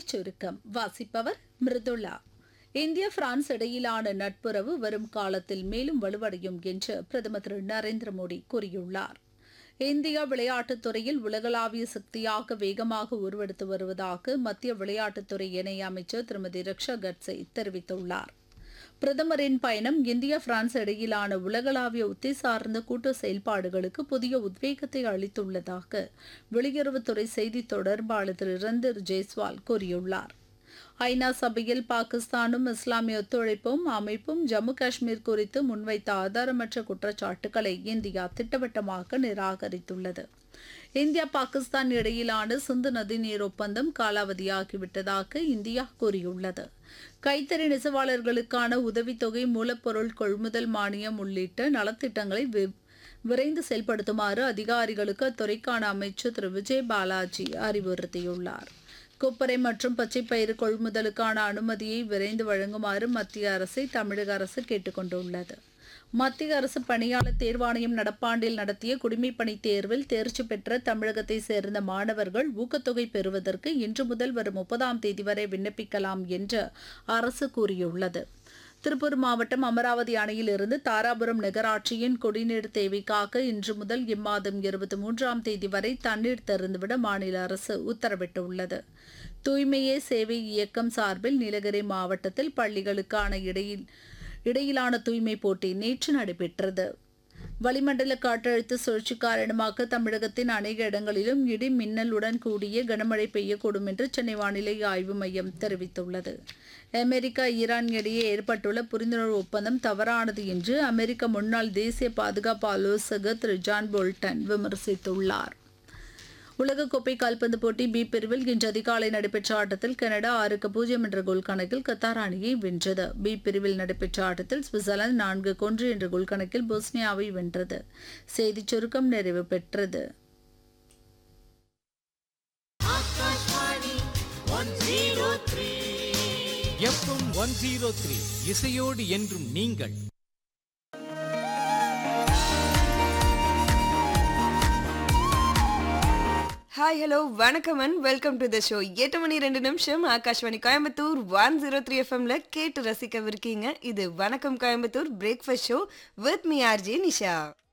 செய்திச் சுருக்கம் வாசிப்பவர் மிருதுளா இந்திய பிரான்ஸ் இடையிலான நட்புறவு வரும் காலத்தில் மேலும் வலுவடையும் என்று பிரதமர் திரு நரேந்திர மோடி கூறியுள்ளார் இந்தியா விளையாட்டுத் துறையில் உலகளாவிய சக்தியாக வேகமாக உருவெடுத்து வருவதாக மத்திய விளையாட்டுத்துறை இணை அமைச்சர் திருமதி ரிக்ஷா கட்சே தெரிவித்துள்ளார் பிரதமரின் பயணம் இந்தியா பிரான்ஸ் இடையிலான உலகளாவிய உத்தி சார்ந்த கூட்டு செயல்பாடுகளுக்கு புதிய உத்வேகத்தை அளித்துள்ளதாக வெளியுறவுத்துறை செய்தி தொடர்பாளர் திரு ரந்தர் ஜெய்ஸ்வால் கூறியுள்ளார் ஐநா சபையில் பாகிஸ்தானும் இஸ்லாமிய ஒத்துழைப்பும் அமைப்பும் ஜம்மு காஷ்மீர் குறித்து முன்வைத்த ஆதாரமற்ற குற்றச்சாட்டுகளை இந்தியா திட்டவட்டமாக நிராகரித்துள்ளது இந்தியா பாகிஸ்தான் இடையிலான சிந்து நதிநீர் ஒப்பந்தம் காலாவதியாகிவிட்டதாக இந்தியா கூறியுள்ளது கைத்தறி நெசவாளர்களுக்கான உதவித்தொகை மூலப்பொருள் கொள்முதல் மானியம் உள்ளிட்ட நலத்திட்டங்களை வி- விரைந்து செயல்படுத்துமாறு அதிகாரிகளுக்கு அத்துறைக்கான அமைச்சர் திரு விஜய் பாலாஜி அறிவுறுத்தியுள்ளார் கொப்பரை மற்றும் பச்சைப்பயிறு கொள்முதலுக்கான அனுமதியை விரைந்து வழங்குமாறு மத்திய அரசை தமிழக அரசு கேட்டுக்கொண்டுள்ளது மத்திய அரசு பணியாளர் தேர்வாணையம் நடப்பாண்டில் நடத்திய குடிமைப்பணி தேர்வில் தேர்ச்சி பெற்ற தமிழகத்தை சேர்ந்த மாணவர்கள் ஊக்கத்தொகை பெறுவதற்கு இன்று முதல் வரும் முப்பதாம் தேதி வரை விண்ணப்பிக்கலாம் என்று அரசு கூறியுள்ளது திருப்பூர் மாவட்டம் அமராவதி அணையிலிருந்து தாராபுரம் நகராட்சியின் குடிநீர் தேவைக்காக இன்று முதல் இம்மாதம் இருபத்தி மூன்றாம் தேதி வரை தண்ணீர் திறந்துவிட மாநில அரசு உத்தரவிட்டுள்ளது தூய்மையே சேவை இயக்கம் சார்பில் நீலகிரி மாவட்டத்தில் பள்ளிகளுக்கான இடையில் இடையிலான தூய்மை போட்டி நேற்று நடைபெற்றது வளிமண்டல காற்றழுத்த சுழற்சி காரணமாக தமிழகத்தின் அநேக இடங்களிலும் இடி மின்னலுடன் கூடிய கனமழை பெய்யக்கூடும் என்று சென்னை வானிலை ஆய்வு மையம் தெரிவித்துள்ளது அமெரிக்கா ஈரான் இடையே ஏற்பட்டுள்ள புரிந்துணர்வு ஒப்பந்தம் தவறானது என்று அமெரிக்க முன்னாள் தேசிய பாதுகாப்பு ஆலோசகர் திரு ஜான் போல்டன் விமர்சித்துள்ளார் உலகக்கோப்பை கால்பந்து போட்டி பி பிரிவில் இன்று அதிகாலை நடைபெற்ற ஆட்டத்தில் கனடா ஆறுக்கு பூஜ்ஜியம் என்ற கோல் கணக்கில் கத்தார் அணியை வென்றது பி பிரிவில் நடைபெற்ற ஆட்டத்தில் சுவிட்சர்லாந்து நான்கு ஒன்று என்ற கோல் கணக்கில் போஸ்னியாவை வென்றது செய்திச் சுருக்கம் நிறைவு பெற்றது எஃப்எம் ஒன் ஜீரோ த்ரீ இசையோடு என்றும் நீங்கள் ஹாய் ஹலோ வணக்கம் and welcome to the show எட்டு மணி ரெண்டு நிமிஷம் Akashvani Coimbatore one zero three எஃப்எம்ல கேட்டு ரசிக்கவிருக்கீங்க இது வணக்கம் Coimbatore breakfast show with me RJ Nisha